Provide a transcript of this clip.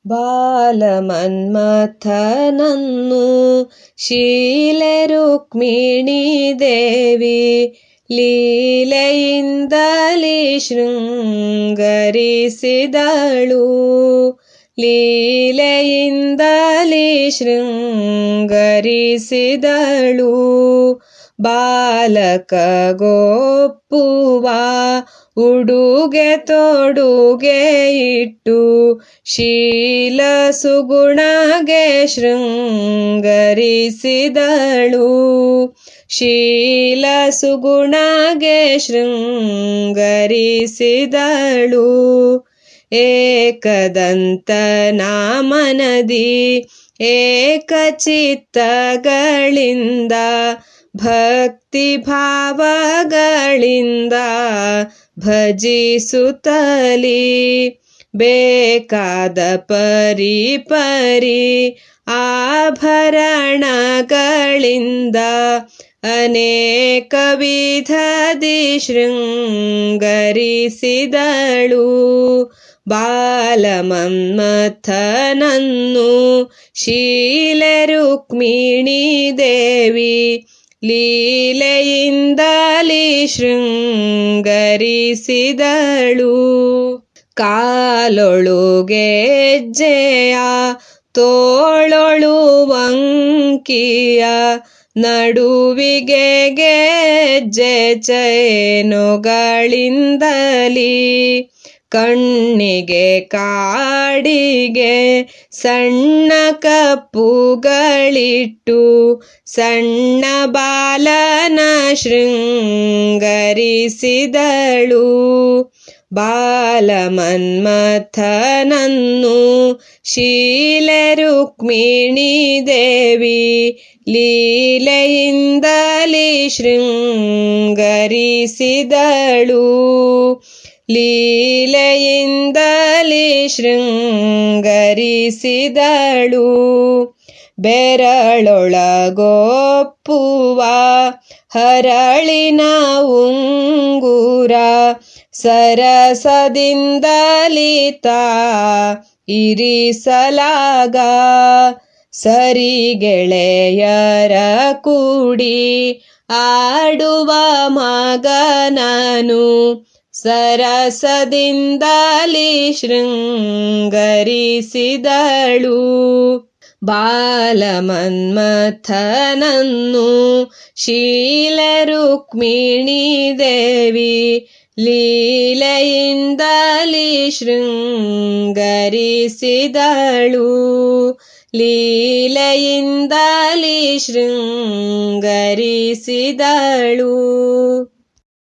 ಬಾಲಮನ್ಮಥನನ್ನು ಶೀಲೆ ರುಕ್ಮಿಣಿ ದೇವಿ ಲೀಲೆಯಿಂದಲೇ ಶೃಂಗರಿಸಿದಳು ಲೀಲೆಯಿಂದಲೇ ಶೃಂಗರಿಸಿದಳು ಬಾಲಕ ಗೋಪ್ಪುವ ಉಡುಗೆ ತೊಡುಗೆ ಇಟ್ಟು ಶೀಲ ಸುಗುಣಗೆ ಶೃಂಗರಿಸಿದಳು ಶೀಲ ಸುಗುಣಗೆ ಶೃಂಗರಿಸಿದಳು ಏಕದಂತನ ಮನದಿ ಏಕಚಿತ್ತಗಳಿಂದ ಭಕ್ತಿ ಭಾವಗಳಿಂದ ಭಜಿಸುತ್ತಲಿ ಬೇಕಾದ ಪರಿ ಪರಿ ಆಭರಣಗಳಿಂದ ಅನೇಕ ವಿಧದಿ ಶೃಂಗರಿಸಿದಳು ಬಾಲಮನ್ಮಥನನ್ನು ಶೀಲೆ ರುಕ್ಮಿಣಿ ದೇವಿ ಲೀಲೆಯಿಂದಲೇ ಶೃಂಗರಿಸಿದಳು ಕಾಲೊಳುಗೆ ಜಯ ತೋಳೊಳು ವಂಕಿಯ ನಡುವಿಗೆ ಗೆಜ್ಜೆ ಚೈನುಗಳಿಂದಲಿ ಕಣ್ಣಿಗೆ ಕಾಡಿಗೆ ಸಣ್ಣ ಕಪ್ಪುಗಳಿಟ್ಟು ಸಣ್ಣ ಬಾಲನ ಶೃಂಗರಿಸಿದಳು ಬಾಲಮನ್ಮಥನನ್ನು ಶೀಲೆ ರುಕ್ಮಿಣಿ ದೇವಿ ಲೀಲೆಯಿಂದಲೇ ಶೃಂಗರಿಸಿದಳು ಲೀಲೆಯಿಂದಲೇ ಶೃಂಗರಿಸಿದಳು ಬೆರಳೊಳಗೊಪ್ಪುವ ಹರಳಿನ ಉಂಗುರ ಸರಸದಿಂದಲಿತ ಇರಿಸಲಾಗ ಸರಿ ಗೆಳೆಯರ ಕೂಡಿ ಆಡುವ ಮಗನನು ಸರಸದಿಂದಲಿ ಶೃಂಗರಿಸಿದಳು ಬಾಲಮನ್ಮಥನನ್ನು ಶೀಲೆ ರುಕ್ಮಿಣಿ ದೇವಿ ಲೀಲೆಯಿಂದಲೇ ಶೃಂಗರಿಸಿದಳು ಲೀಲೆಯಿಂದಲೇ ಶೃಂಗರಿಸಿದಳು